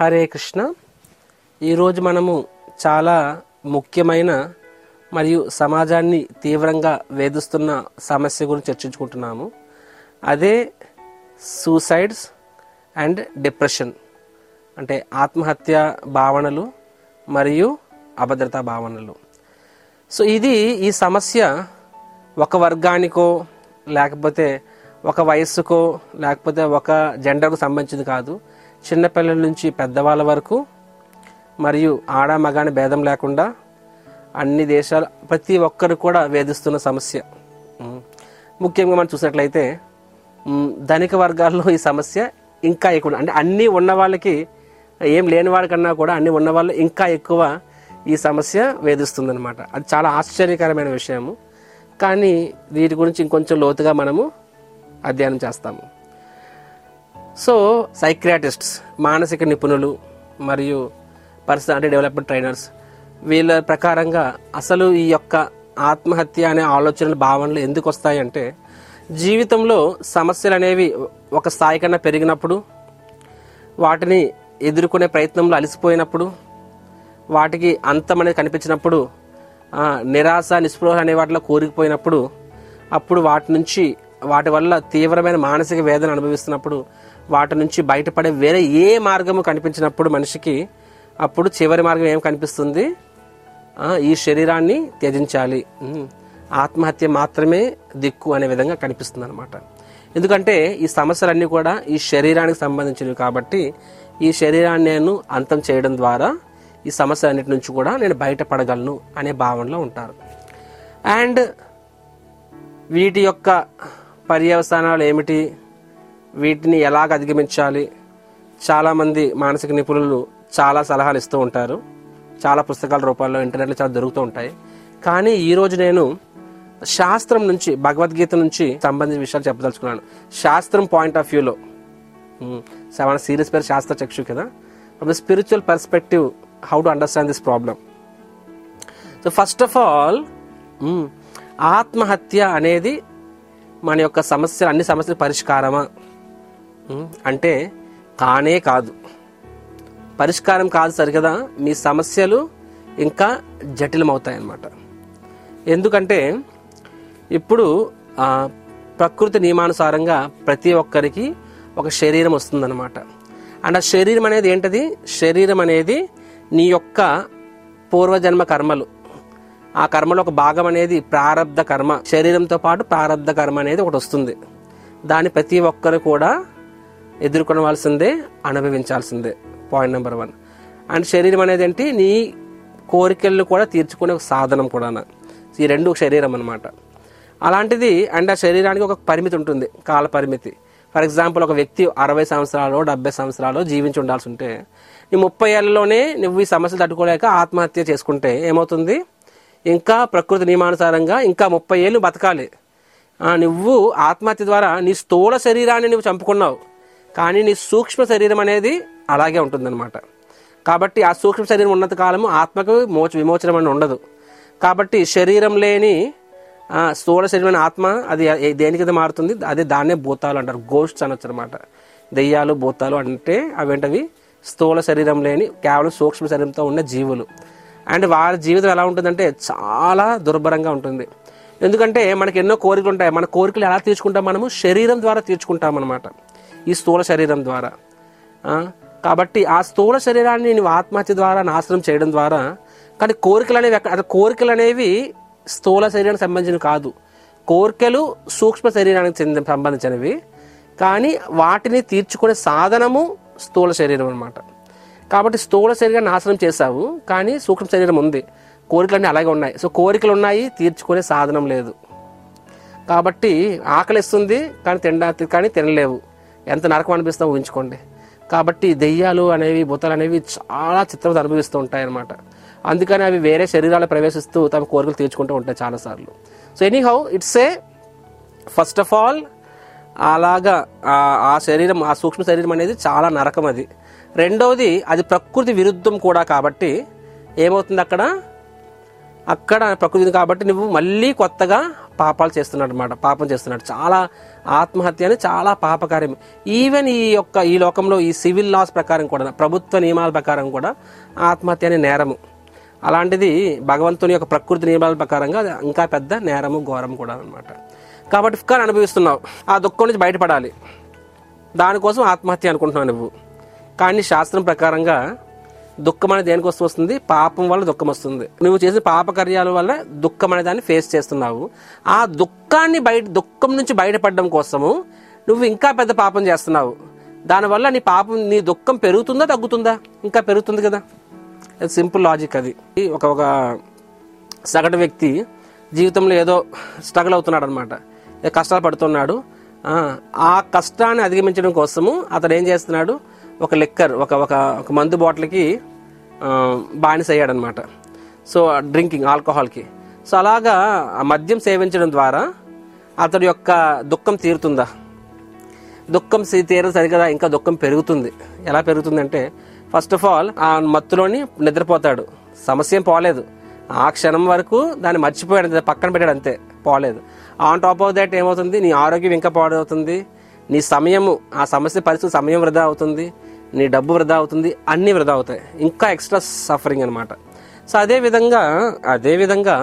హరే కృష్ణ ఈరోజు మనము చాలా ముఖ్యమైన మరియు సమాజాన్ని తీవ్రంగా వేధిస్తున్న సమస్య గురించి చర్చించుకుంటున్నాము అదే సూసైడ్స్ అండ్ డిప్రెషన్ అంటే ఆత్మహత్య భావనలు మరియు అభద్రతా భావనలు సో ఇది ఈ సమస్య ఒక వర్గానికో లేకపోతే ఒక వయస్సుకో లేకపోతే ఒక జెండర్కు సంబంధించింది కాదు చిన్నపిల్లల నుంచి పెద్దవాళ్ళ వరకు మరియు ఆడ మగాని భేదం లేకుండా అన్ని దేశాలు ప్రతి ఒక్కరు కూడా వేధిస్తున్న సమస్య ఉమ్. ముఖ్యంగా మనం చూసినట్లయితే ఉమ్, ధనిక వర్గాల్లో ఈ సమస్య ఇంకా ఎక్కువ అంటే అన్నీ ఉన్న వాళ్ళకి ఏం లేని వాడికన్నా కూడా అన్ని ఉన్న వాళ్ళు ఇంకా ఎక్కువ ఈ సమస్య వేధిస్తుందన్నమాట అది చాలా ఆశ్చర్యకరమైన విషయము కానీ వీటి గురించి ఇంకొంచెం లోతుగా మనము అధ్యయనం చేస్తాము సో సైక్రియాటిస్ట్స్ మానసిక నిపుణులు మరియు పర్సనాలిటీ డెవలప్మెంట్ ట్రైనర్స్ వీళ్ళ ప్రకారంగా అసలు ఈ యొక్క ఆత్మహత్య అనే ఆలోచనలు భావనలు ఎందుకు వస్తాయంటే జీవితంలో సమస్యలు అనేవి ఒక స్థాయి కన్నా పెరిగినప్పుడు వాటిని ఎదుర్కొనే ప్రయత్నంలో అలసిపోయినప్పుడు వాటికి అంతం అనేది కనిపించినప్పుడు ఆ, నిరాశ నిస్పృహ అనే వాటిలో కూరుకుపోయినప్పుడు అప్పుడు వాటి నుంచి వాటి వల్ల తీవ్రమైన మానసిక వేదన అనుభవిస్తున్నప్పుడు వాటి నుంచి బయటపడే వేరే ఏ మార్గము కనిపించినప్పుడు మనిషికి అప్పుడు చివరి మార్గం ఏం కనిపిస్తుంది ఆ, ఈ శరీరాన్ని త్యజించాలి ఉమ్, ఆత్మహత్య మాత్రమే దిక్కు అనే విధంగా కనిపిస్తుంది అనమాట ఎందుకంటే ఈ సమస్యలన్నీ కూడా ఈ శరీరానికి సంబంధించినవి కాబట్టి ఈ శరీరాన్ని నేను అంతం చేయడం ద్వారా ఈ సమస్యలన్నిటి నుంచి కూడా నేను బయటపడగలను అనే భావనలో ఉంటారు అండ్ వీటి యొక్క పర్యవసానాలు ఏమిటి వీటిని ఎలాగ అధిగమించాలి చాలామంది మానసిక నిపుణులు చాలా సలహాలు ఇస్తూ ఉంటారు చాలా పుస్తకాల రూపాల్లో ఇంటర్నెట్లో చాలా దొరుకుతూ ఉంటాయి కానీ ఈరోజు నేను శాస్త్రం నుంచి భగవద్గీత నుంచి సంబంధించిన విషయాలు చెప్పదలుచుకున్నాను శాస్త్రం పాయింట్ ఆఫ్ వ్యూలో సెవెన్ సీరియస్ పేరు శాస్త్ర చక్షు కదా from the spiritual perspective how to understand this problem so first of all ఆత్మహత్య అనేది మన యొక్క సమస్యలు అన్ని సమస్యల పరిష్కారమా ఉమ్, అంటే కానే కాదు పరిష్కారం కాదు సరికదా మీ సమస్యలు ఇంకా జటిలమవుతాయి అన్నమాట ఎందుకంటే ఇప్పుడు ఆ, ప్రకృతి నియమానుసారంగా ప్రతి ఒక్కరికి ఒక శరీరం వస్తుందన్నమాట అండ్ ఆ శరీరం అనేది ఏంటది శరీరం అనేది నీ యొక్క పూర్వజన్మ కర్మలు ఆ కర్మలో ఒక భాగం అనేది ప్రారంధ కర్మ శరీరంతో పాటు ప్రారంధ కర్మ అనేది ఒకటి వస్తుంది దాన్ని ప్రతి ఒక్కరు కూడా ఎదుర్కొనవలసిందే అనుభవించాల్సిందే పాయింట్ నెంబర్ వన్ అండ్ శరీరం అనేది ఏంటి నీ కోరికలను కూడా తీర్చుకునే ఒక సాధనం కూడా ఈ రెండు ఒక శరీరం అనమాట అలాంటిది అండ్ ఆ శరీరానికి ఒక పరిమితి ఉంటుంది కాల పరిమితి ఫర్ ఎగ్జాంపుల్ ఒక వ్యక్తి అరవై సంవత్సరాలు డెబ్బై సంవత్సరాలు జీవించి ఉండాల్సి ఉంటే ఈ ముప్పై ఏళ్ళలోనే నువ్వు ఈ సమస్యలు తట్టుకోలేక ఆత్మహత్య చేసుకుంటే ఏమవుతుంది ఇంకా ప్రకృతి నియమానుసారంగా ఇంకా ముప్పై ఏళ్ళు బతకాలి ఆ, నువ్వు ఆత్మహత్య ద్వారా నీ స్థూల శరీరాన్ని నువ్వు చంపుకున్నావు కానీ నీ సూక్ష్మ శరీరం అనేది అలాగే ఉంటుందన్నమాట కాబట్టి ఆ సూక్ష్మ శరీరం ఉన్నంత కాలము ఆత్మకు మోచ విమోచనం అని ఉండదు కాబట్టి శరీరం లేని ఆ, స్థూల శరీరమైన ఆత్మ అది ఏ- దేని కింద మారుతుంది అదే దాన్నే భూతాలు అంటారు గోస్ట్స్ అనొచ్చు అనమాట దెయ్యాలు భూతాలు అంటే అవేంటవి స్థూల శరీరం లేని కేవలం సూక్ష్మ శరీరంతో ఉన్న జీవులు అండ్ వారి జీవితం ఎలా ఉంటుందంటే చాలా దుర్భరంగా ఉంటుంది ఎందుకంటే మనకి ఎన్నో కోరికలు ఉంటాయి మన కోరికలు ఎలా తీర్చుకుంటాం మనము శరీరం ద్వారా తీర్చుకుంటాం అనమాట ఈ స్థూల శరీరం ద్వారా ఆ, కాబట్టి ఆ స్థూల శరీరాన్ని నువ్వు ఆత్మహత్య ద్వారా నాశనం చేయడం ద్వారా కానీ కోరికలు అనేవి ఎక్కడ- అది కోరికలు అనేవి స్థూల శరీరానికి సంబంధించినవి కాదు కోరికలు సూక్ష్మ శరీరానికి చెందిన సంబంధించినవి కానీ వాటిని తీర్చుకునే సాధనము స్థూల శరీరం అన్నమాట కాబట్టి స్థూల శరీరాన్ని నాశనం చేశావు కానీ సూక్ష్మ శరీరం ఉంది కోరికలన్నీ అలాగే ఉన్నాయి సో కోరికలు ఉన్నాయి తీర్చుకునే సాధనం లేదు కాబట్టి ఆకలిస్తుంది కానీ తినడా కానీ తినలేవు ఎంత నరకం అనిపిస్తావు ఊహించుకోండి కాబట్టి దెయ్యాలు అనేవి భూతాలు అనేవి చాలా చిత్రం అనుభవిస్తూ ఉంటాయి అన్నమాట అందుకని అవి వేరే శరీరాలు ప్రవేశిస్తూ తమ కోరికలు తీర్చుకుంటూ ఉంటాయి చాలాసార్లు so anyhow it's a first of all అలాగా ఆ- ఆ శరీరం ఆ సూక్ష్మ శరీరం అనేది చాలా నరకం అది రెండవది అది ప్రకృతి విరుద్ధం కూడా కాబట్టి ఏమవుతుంది అక్కడ అక్కడ ప్రకృతిని కాబట్టి నువ్వు మళ్ళీ కొత్తగా పాపాలు చేస్తున్నాడు అనమాట పాపం చేస్తున్నాడు చాలా ఆత్మహత్య అని చాలా పాపకార్యం ఈవెన్ ఈ యొక్క ఈ లోకంలో ఈ సివిల్ లాస్ ప్రకారం కూడా ప్రభుత్వ నియమాల ప్రకారం కూడా ఆత్మహత్య అనే నేరము అలాంటిది భగవంతుని యొక్క ప్రకృతి నియమాల ప్రకారంగా అది ఇంకా పెద్ద నేరము ఘోరం కూడా అనమాట కాబట్టి దుఃఖాన్ని అనుభవిస్తున్నావు ఆ దుఃఖం నుంచి బయటపడాలి దానికోసం ఆత్మహత్య అనుకుంటున్నావు నువ్వు కానీ శాస్త్రం ప్రకారంగా దుఃఖం అనేది దేనికోసం వస్తుంది పాపం వల్ల దుఃఖం వస్తుంది నువ్వు చేసిన పాప కార్యాల వల్ల దుఃఖం అనే దాన్ని ఫేస్ చేస్తున్నావు ఆ దుఃఖాన్ని బయట దుఃఖం నుంచి బయటపడడం కోసము నువ్వు ఇంకా పెద్ద పాపం చేస్తున్నావు దానివల్ల నీ పాపం నీ దుఃఖం పెరుగుతుందా తగ్గుతుందా ఇంకా పెరుగుతుంది కదా సింపుల్ లాజిక్ అది ఒక ఒక సగటు వ్యక్తి జీవితంలో ఏదో స్ట్రగుల్ అవుతున్నాడు అనమాట కష్టాలు పడుతున్నాడు ఆ, ఆ కష్టాన్ని అధిగమించడం కోసము అతడు ఏం చేస్తున్నాడు ఒక లిక్కర్ ఒక ఒక ఒక మందు బాటిల్కి ఆ, బానిస అయ్యాడనమాట సో డ్రింకింగ్ ఆల్కహాల్కి సో అలాగా ఆ మద్యం సేవించడం ద్వారా అతడి యొక్క దుఃఖం తీరుతుందా దుఃఖం సీ- తీరదు సరిగదా ఇంకా దుఃఖం పెరుగుతుంది ఎలా పెరుగుతుందంటే ఫస్ట్ ఆఫ్ ఆల్ ఆ మత్తులోని నిద్రపోతాడు సమస్య ఏం పోలేదు ఆ క్షణం వరకు దాన్ని మర్చిపోయాడు అంతే, పక్కన పెట్టాడు అంతే పోలేదు ఆన్ టాప్ ఆఫ్ దట్ ఏమవుతుంది నీ ఆరోగ్యం ఇంకా పాడవుతుంది నీ సమయము ఆ సమస్య పరిస్థితి సమయం వృధా అవుతుంది నీ డబ్బు వృధా అవుతుంది అన్ని వృధా అవుతాయి ఇంకా ఎక్స్ట్రా సఫరింగ్ అనమాట సో అదే విధంగా అదే విధంగా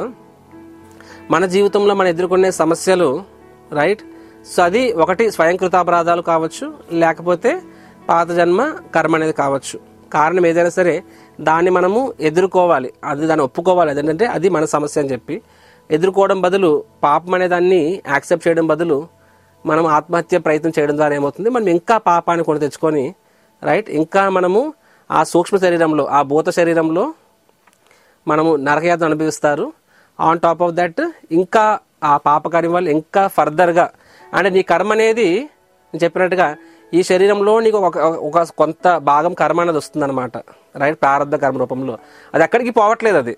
మన జీవితంలో మనం ఎదుర్కొనే సమస్యలు రైట్ సో అది ఒకటి స్వయంకృతాపరాధాలు కావచ్చు లేకపోతే పాత జన్మ కర్మ అనేది కావచ్చు కారణం ఏదైనా సరే దాన్ని మనము ఎదుర్కోవాలి అది దాన్ని ఒప్పుకోవాలి అదేంటంటే అది మన సమస్య అని చెప్పి ఎదుర్కోవడం బదులు పాపం అనే దాన్ని యాక్సెప్ట్ చేయడం బదులు మనం ఆత్మహత్య ప్రయత్నం చేయడం ద్వారా ఏమవుతుంది మనం ఇంకా పాపాన్ని కొని తెచ్చుకొని రైట్ ఇంకా మనము ఆ సూక్ష్మ శరీరంలో ఆ భూత శరీరంలో మనము నరకయాతన అనుభవిస్తారు ఆన్ టాప్ ఆఫ్ దట్ ఇంకా ఆ పాపకార్యం వల్ల ఇంకా ఫర్దర్గా అంటే నీ కర్మ అనేది నేను చెప్పినట్టుగా ఈ శరీరంలో నీకు ఒక ఒక కొంత భాగం కర్మ అనేది వస్తుందన్నమాట రైట్ ప్రారంభ కర్మ రూపంలో అది ఎక్కడికి పోవట్లేదు అది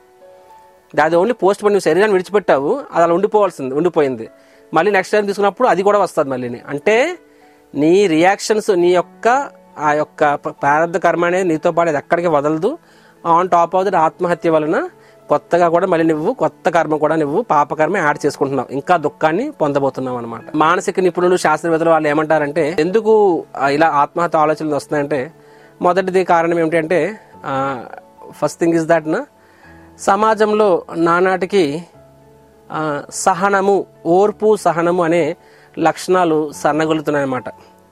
అది ఓన్లీ పోస్ట్ నువ్వు శరీరాన్ని విడిచిపెట్టావు అది అలా ఉండిపోవాల్సింది ఉండిపోయింది మళ్ళీ నెక్స్ట్ టైం తీసుకున్నప్పుడు అది కూడా వస్తుంది మళ్ళీ అంటే నీ రియాక్షన్స్ నీ యొక్క ఆ యొక్క ప- ప్రారంభ కర్మ అనేది నీతో పాటు అది ఎక్కడికి వదలదు ఆన్ టాప్ ఆఫ్ దట్ ఆత్మహత్య వలన కొత్తగా కూడా మళ్ళీ నువ్వు కొత్త కర్మ కూడా నువ్వు పాపకర్మ యాడ్ చేసుకుంటున్నావు ఇంకా దుఃఖాన్ని పొందబోతున్నావు అనమాట మానసిక నిపుణులు శాస్త్రవేత్తలు వాళ్ళు ఏమంటారంటే ఎందుకు ఆ, ఇలా ఆత్మహత్య ఆలోచనలు వస్తున్నాయంటే మొదటిది కారణం ఏమిటంటే ఫస్ట్ థింగ్ ఇస్ దట్ నా సమాజంలో నానాటికి ఆ, సహనము ఓర్పు సహనము అనే లక్షణాలు సన్నగొలుతున్నాయన్నమాట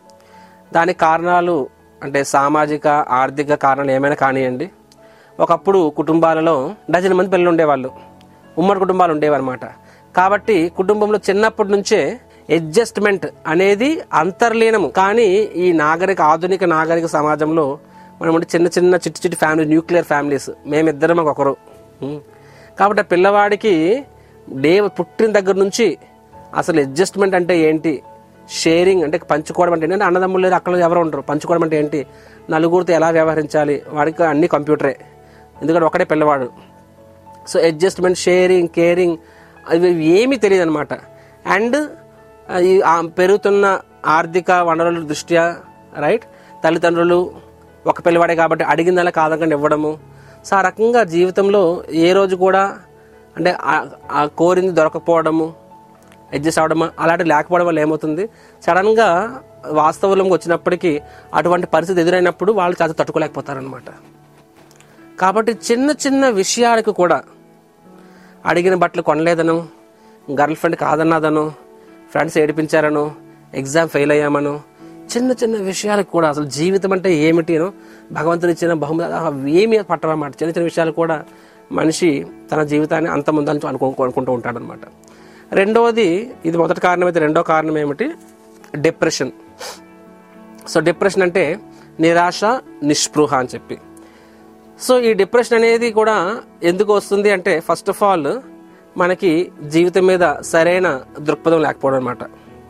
దానికి కారణాలు అంటే సామాజిక ఆర్థిక కారణాలు ఏమైనా కానివ్వండి ఒకప్పుడు కుటుంబాలలో డజన్ మంది పిల్లలు ఉండేవాళ్ళు ఉమ్మడి కుటుంబాలు ఉండేవన్నమాట కాబట్టి కుటుంబంలో చిన్నప్పటి నుంచే అడ్జస్ట్మెంట్ అనేది అంతర్లీనము కానీ ఈ నాగరిక ఆధునిక నాగరిక సమాజంలో మనం ఉండే చిన్న చిన్న చిట్టి చిట్టి ఫ్యామిలీ న్యూక్లియర్ ఫ్యామిలీస్ మేమిద్దరం ఒకరు ఉం. కాబట్టి ఆ పిల్లవాడికి డే పుట్టిన దగ్గర నుంచి అసలు అడ్జస్ట్మెంట్ అంటే ఏంటి షేరింగ్ అంటే పంచుకోవడం అంటే ఏంటంటే అన్నదమ్ములు లేదు అక్కడ ఎవరు ఉంటారు పంచుకోవడం అంటే ఏంటి నలుగురితో ఎలా వ్యవహరించాలి వాడికి అన్ని కంప్యూటరే ఎందుకంటే ఒకడే పిల్లవాడు సో అడ్జస్ట్మెంట్ షేరింగ్ కేరింగ్ అవి ఏమీ తెలియదు అనమాట అండ్ ఈ ఆ పెరుగుతున్న ఆర్థిక వనరుల దృష్ట్యా రైట్ తల్లిదండ్రులు ఒక పిల్లవాడే కాబట్టి అడిగిందలా కాదకుండా ఇవ్వడము సో ఆ రకంగా జీవితంలో ఏ రోజు కూడా అంటే ఆ- ఆ కోరింది దొరకపోవడము అడ్జస్ట్ అవడం అలాంటివి లేకపోవడం వల్ల ఏమవుతుంది సడన్గా వాస్తవంలోకి వచ్చినప్పటికీ అటువంటి పరిస్థితి ఎదురైనప్పుడు వాళ్ళు చాలా తట్టుకోలేకపోతారనమాట కాబట్టి చిన్న చిన్న విషయాలకు కూడా అడిగిన బట్టలు కొనలేదను గర్ల్ ఫ్రెండ్ కాదన్నదను ఫ్రెండ్స్ ఏడిపించారను ఎగ్జామ్ ఫెయిల్ అయ్యామను చిన్న చిన్న విషయాలకు కూడా అసలు జీవితం అంటే ఏమిటినో భగవంతుడు ఇచ్చిన బహుమతి అవి ఏమి పట్టవన్నమాట చిన్న చిన్న విషయాలు కూడా మనిషి తన జీవితాన్ని అంత ముందని అనుకో అనుకుంటూ ఉంటాడనమాట రెండవది ఇది మొదటి కారణం అయితే రెండో కారణం ఏమిటి డిప్రెషన్ సో డిప్రెషన్ అంటే నిరాశ నిస్పృహ అని చెప్పి సో ఈ డిప్రెషన్ అనేది కూడా ఎందుకు వస్తుంది అంటే ఫస్ట్ ఆఫ్ ఆల్ మనకి జీవితం మీద సరైన దృక్పథం లేకపోవడం అనమాట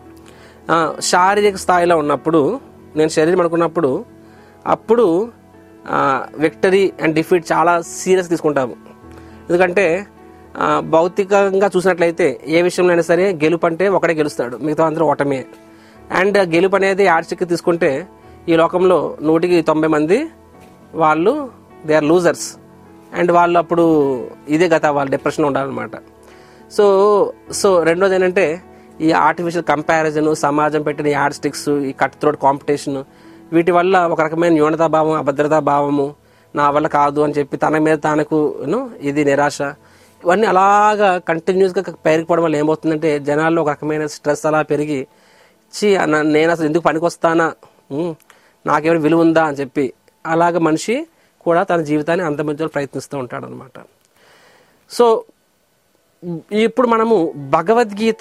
శారీరక స్థాయిలో ఉన్నప్పుడు నేను శరీరం అనుకున్నప్పుడు అప్పుడు విక్టరీ అండ్ డిఫీట్ చాలా సీరియస్ తీసుకుంటాము ఎందుకంటే ఆ, భౌతికంగా చూసినట్లయితే ఏ విషయంలో అయినా సరే గెలుపు అంటే ఒకడే గెలుస్తాడు మిగతా అందరూ ఓటమే అండ్ గెలుపు అనేది ఆర్చికి తీసుకుంటే ఈ లోకంలో నూటికి తొంభై మంది వాళ్ళు దే ఆర్ లూజర్స్ అండ్ వాళ్ళు అప్పుడు ఇదే గత వాళ్ళు డిప్రెషన్ ఉండాలన్నమాట సో సో రెండోది ఏంటంటే ఈ ఆర్టిఫిషియల్ కంపారిజన్ సమాజం పెట్టిన యాడ్ స్టిక్స్ ఈ కట్ త్రోట్ కాంపిటీషన్ వీటి వల్ల ఒక రకమైన న్యూనతా భావం అభద్రతా భావము నా వల్ల కాదు అని చెప్పి తన మీద తనకు యూనో ఇది నిరాశ ఇవన్నీ అలాగా కంటిన్యూస్గా పెరిగిపోవడం వల్ల ఏమవుతుందంటే జనాల్లో ఒక రకమైన స్ట్రెస్ అలా పెరిగి చి అన్న- నేను అసలు ఎందుకు పనికొస్తానా ఉమ్, నాకేమైనా విలువ ఉందా అని చెప్పి అలాగ మనిషి కూడా తన జీవితాన్ని అంతమంది ప్రయత్నిస్తూ ఉంటాడు అనమాట సో ఇప్పుడు మనము భగవద్గీత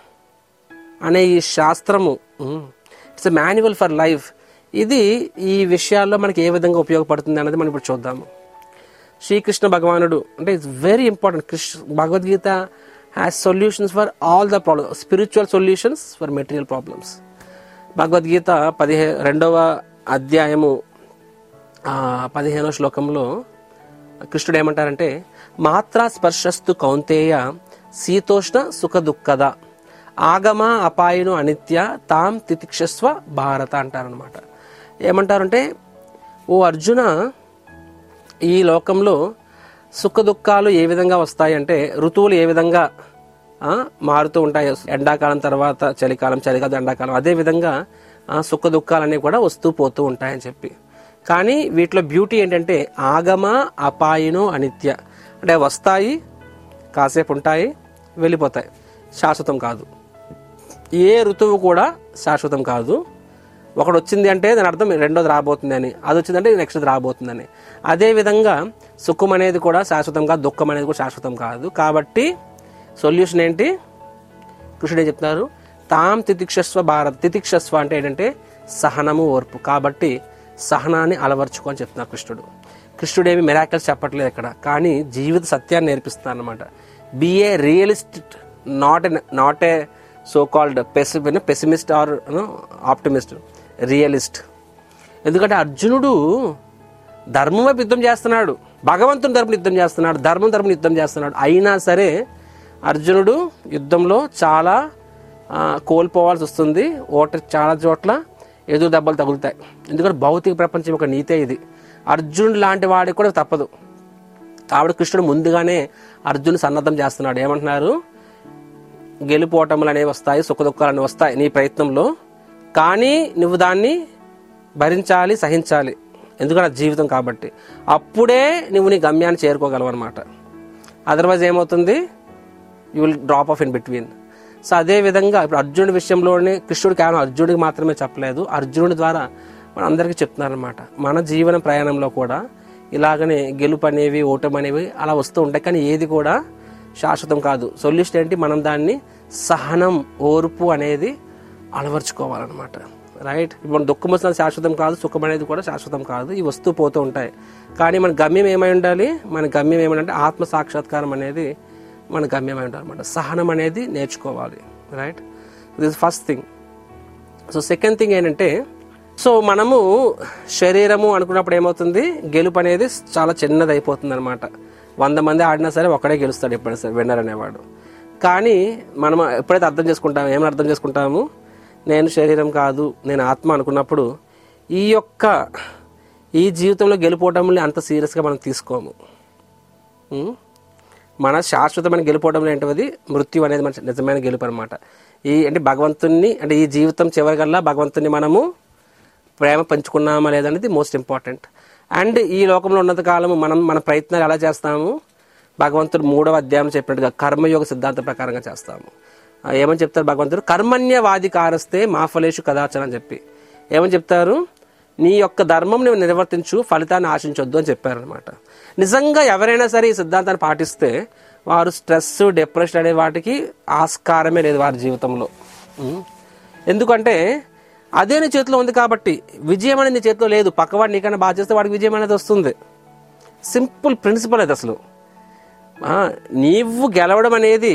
అనే ఈ శాస్త్రము it's a manual for life ఇది ఈ విషయాల్లో మనకి ఏ విధంగా ఉపయోగపడుతుంది అన్నది మనం ఇప్పుడు చూద్దాము శ్రీకృష్ణ భగవానుడు అంటే it's very important Krishna Bhagavad Gita has solutions for all the problems spiritual solutions for material problems Bhagavad Gita పదిహే రెండవ అధ్యాయము ఆ, పదిహేనో శ్లోకంలో కృష్ణుడు ఏమంటారంటే మాత్రా స్పర్శస్తు కౌంతేయ శీతోష్ణ సుఖ దుఃఖద ఆగమ అపాయను అనిత్య తాం తితిక్షస్వ భారత అంటారనమాట ఏమంటారంటే ఓ అర్జున ఈ లోకంలో సుఖ దుఃఖాలు ఏ విధంగా వస్తాయంటే ఋతువులు ఏ విధంగా ఆ, మారుతూ ఉంటాయి ఎండాకాలం తర్వాత చలికాలం చలికాలం ఎండాకాలం అదే విధంగా ఆ, సుఖ దుఃఖాలన్నీ కూడా వస్తూ పోతూ ఉంటాయని చెప్పి కానీ వీటిలో బ్యూటీ ఏంటంటే ఆగమ అపాయినో అనిత్య అంటే వస్తాయి కాసేపు ఉంటాయి వెళ్ళిపోతాయి శాశ్వతం కాదు ఏ ఋతువు కూడా శాశ్వతం కాదు ఒకటి వచ్చింది అంటే దాని అర్థం రెండోది రాబోతుందని అది వచ్చిందంటే నెక్స్ట్ రాబోతుందని అదే విధంగా సుఖం అనేది కూడా శాశ్వతం కాదు దుఃఖం అనేది కూడా శాశ్వతం కాదు కాబట్టి సొల్యూషన్ ఏంటి కృష్ణుడు ఏం చెప్తున్నారు తాం తితిక్షస్వ భారత్ తితిక్షస్వ అంటే ఏంటంటే సహనము ఓర్పు కాబట్టి సహనాన్ని అలవర్చుకో అని చెప్తున్నారు కృష్ణుడు కృష్ణుడు ఏమి మెరాకల్స్ చెప్పట్లేదు ఇక్కడ కానీ జీవిత సత్యాన్ని నేర్పిస్తున్నారు అనమాట be a realist not not a so called పెసి పెసిమిస్ట్ ఆర్ ఆప్టిమిస్ట్ రియలిస్ట్ ఎందుకంటే అర్జునుడు ధర్మం వైపు యుద్ధం చేస్తున్నాడు భగవంతుని తరపున యుద్ధం చేస్తున్నాడు ధర్మం తరపున యుద్ధం చేస్తున్నాడు అయినా సరే అర్జునుడు యుద్ధంలో చాలా ఆ, కోల్పోవాల్సి వస్తుంది ఓట చాలా చోట్ల ఎదురు దెబ్బలు తగులుతాయి ఎందుకంటే భౌతిక ప్రపంచం ఒక నీతే ఇది అర్జునుడు లాంటి వాడికి కూడా తప్పదు కాబట్టి కృష్ణుడు ముందుగానే అర్జును సన్నద్ధం చేస్తున్నాడు ఏమంటున్నారు గెలుపోటములు అనేవి వస్తాయి సుఖదుఖాలు అనేవి వస్తాయి నీ ప్రయత్నంలో కానీ నువ్వు దాన్ని భరించాలి సహించాలి ఎందుకంటే అది జీవితం కాబట్టి అప్పుడే నువ్వు నీ గమ్యాన్ని చేరుకోగలవు అనమాట అదర్వైజ్ ఏమవుతుంది you will drop off in between so అదే విధంగా ఇప్పుడు అర్జునుడి విషయంలోనే కృష్ణుడు కేవలం అర్జునుడికి మాత్రమే చెప్పలేదు అర్జునుడి ద్వారా మన అందరికీ చెప్తున్నారనమాట మన జీవన ప్రయాణంలో కూడా ఇలాగనే గెలుపు అనేవి ఓటమి అనేవి అలా వస్తూ ఉంటాయి కానీ ఏది కూడా శాశ్వతం కాదు సొల్యూషన్ ఏంటి మనం దాన్ని సహనం ఓర్పు అనేది అలవర్చుకోవాలన్నమాట రైట్ ఇప్పుడు దుఃఖం వచ్చిన శాశ్వతం కాదు సుఖం అనేది కూడా శాశ్వతం కాదు ఇవి వస్తూ పోతూ ఉంటాయి కానీ మన గమ్యం ఏమై ఉండాలి మన గమ్యం ఏమంటే ఆత్మ సాక్షాత్కారం అనేది మన గమ్యం అయి ఉండాలి అనమాట సహనం అనేది నేర్చుకోవాలి right this first thing so second thing ఏంటంటే సో మనము శరీరము అనుకున్నప్పుడు ఏమవుతుంది గెలుపు అనేది చాలా చిన్నది అయిపోతుంది అనమాట వంద మంది ఆడినా సరే ఒకడే గెలుస్తాడు ఎప్పుడైనా సరే విన్నర్ అనేవాడు కానీ మనం ఎప్పుడైతే అర్థం చేసుకుంటాము ఏమని అర్థం చేసుకుంటాము నేను శరీరం కాదు నేను ఆత్మ అనుకున్నప్పుడు ఈ యొక్క ఈ జీవితంలో గెలుపోవటంని అంత సీరియస్గా మనం తీసుకోము ఉం? మన శాశ్వతమైన గెలుపోవడం ఏంటిది మృత్యు అనేది మన నిజమైన గెలుపు అనమాట ఈ అంటే భగవంతుణ్ణి అంటే ఈ జీవితం చివరికల్లా భగవంతుని మనము ప్రేమ పంచుకున్నామా లేదనేది మోస్ట్ ఇంపార్టెంట్ అండ్ ఈ లోకంలో ఉన్నంత కాలము మనం మన ప్రయత్నాలు ఎలా చేస్తాము భగవంతుడు మూడవ అధ్యాయం చెప్పినట్టుగా కర్మయోగ సిద్ధాంత ప్రకారంగా చేస్తాము ఆ, ఏమని చెప్తారు భగవంతుడు కర్మణ్యవాది కారస్తే మా ఫలేషు కదాచన అని చెప్పి ఏమని చెప్తారు నీ యొక్క ధర్మం నువ్వు నిర్వర్తించు ఫలితాన్ని ఆశించొద్దు అని చెప్పారనమాట నిజంగా ఎవరైనా సరే ఈ సిద్ధాంతాన్ని పాటిస్తే వారు స్ట్రెస్ డిప్రెషన్ అనే వాటికి ఆస్కారమే లేదు వారి జీవితంలో ఉం. ఎందుకంటే అదే నీ చేతిలో ఉంది కాబట్టి విజయం అనేది నీ చేతిలో లేదు పక్కవాడు నీకన్నా బాగా చేస్తే వాడికి విజయం అనేది వస్తుంది సింపుల్ ప్రిన్సిపల్ అది అసలు ఆ, నీవు గెలవడం అనేది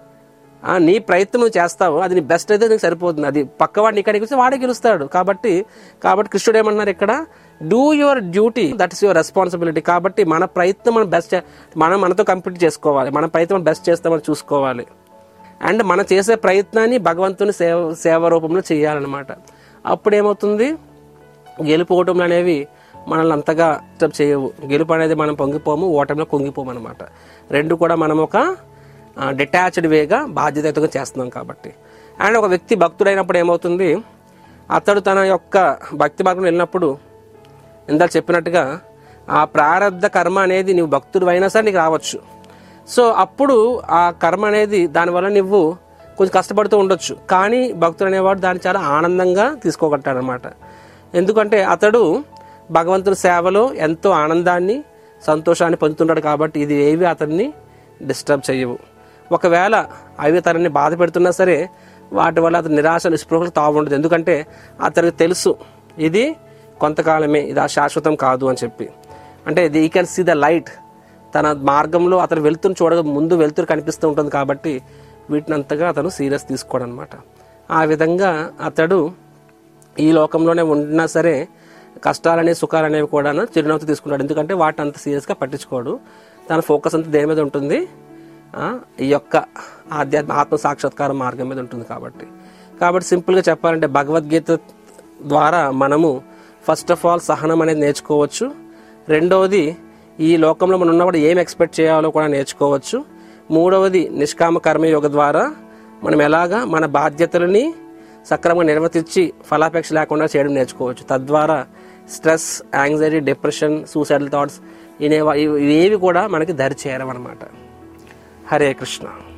ఆ, నీ ప్రయత్నం నువ్వు చేస్తావు అది నీ బెస్ట్ అయితే నీకు సరిపోతుంది అది పక్కవాడు నీకు అడిగితే వాడే గెలుస్తాడు కాబట్టి కాబట్టి కృష్ణుడు ఏమన్నారు ఇక్కడ do your duty that is your responsibility కాబట్టి మన ప్రయత్నం మనం బెస్ట్ మనం మనతో కంప్లీట్ చేసుకోవాలి మన ప్రయత్నం బెస్ట్ చేస్తామని చూసుకోవాలి అండ్ మనం చేసే ప్రయత్నాన్ని భగవంతుని సేవ సేవ రూపంలో చేయాలన్నమాట అప్పుడు ఏమవుతుంది గెలుపోవటం అనేవి మనల్ని అంతగా డిస్టర్బ్ చేయవు గెలుపు అనేది మనం పొంగిపోము ఓటమిలో కుంగిపోము అనమాట రెండు కూడా మనం ఒక డిటాచ్డ్ వేగా బాధ్యతగా చేస్తున్నాం కాబట్టి అండ్ ఒక వ్యక్తి భక్తుడైనప్పుడు ఏమవుతుంది అతడు తన యొక్క భక్తి మార్గం వెళ్ళినప్పుడు ఇందాక చెప్పినట్టుగా ఆ ప్రారంధ కర్మ అనేది నువ్వు భక్తుడు అయినా సరే నీకు రావచ్చు సో అప్పుడు ఆ కర్మ అనేది దానివల్ల నువ్వు కొంచెం కష్టపడుతూ ఉండొచ్చు కానీ భక్తుడు అనేవాడు దాన్ని చాలా ఆనందంగా తీసుకోగలుగుతాడు అనమాట ఎందుకంటే అతడు భగవంతుని సేవలో ఎంతో ఆనందాన్ని సంతోషాన్ని పొందుతున్నాడు కాబట్టి ఇది ఏవి అతన్ని డిస్టర్బ్ చేయవు ఒకవేళ అవి అతన్ని బాధ పెడుతున్నా సరే వాటి వల్ల అతను నిరాశ నిస్పృహలు తావు ఉండదు ఎందుకంటే అతనికి తెలుసు ఇది కొంతకాలమే ఇది ఆ శాశ్వతం కాదు అని చెప్పి అంటే ఈ కెన్ సీ ద లైట్ తన మార్గంలో అతను వెళ్తున్న చూడగా ముందు వెళ్తురు కనిపిస్తూ ఉంటుంది కాబట్టి వీటిని అంతగా అతను సీరియస్ తీసుకోడు అనమాట ఆ విధంగా అతడు ఈ లోకంలోనే ఉన్నా సరే కష్టాలనే సుఖాలనేవి కూడా చిరునవ్వుతో తీసుకుంటాడు ఎందుకంటే వాటిని అంత సీరియస్గా పట్టించుకోడు తన ఫోకస్ అంతా దేని మీద ఉంటుంది ఆ, ఈ యొక్క ఆధ్యాత్మ ఆత్మ సాక్షాత్కార మార్గం మీద ఉంటుంది కాబట్టి కాబట్టి సింపుల్గా చెప్పాలంటే భగవద్గీత ద్వారా మనము ఫస్ట్ ఆఫ్ ఆల్ సహనం అనేది నేర్చుకోవచ్చు రెండవది ఈ లోకంలో మనం ఉన్నప్పుడు ఏం ఎక్స్పెక్ట్ చేయాలో కూడా నేర్చుకోవచ్చు మూడవది నిష్కామ కర్మయోగ ద్వారా మనం ఎలాగా మన బాధ్యతలని సక్రమంగా నిర్వర్తించి ఫలాపేక్ష లేకుండా చేయడం నేర్చుకోవచ్చు తద్వారా stress anxiety depression suicidal thoughts ఇనేవా ఇవి- ఇవేవి కూడా మనకి దరి చేరవన్నమాట హరే కృష్ణ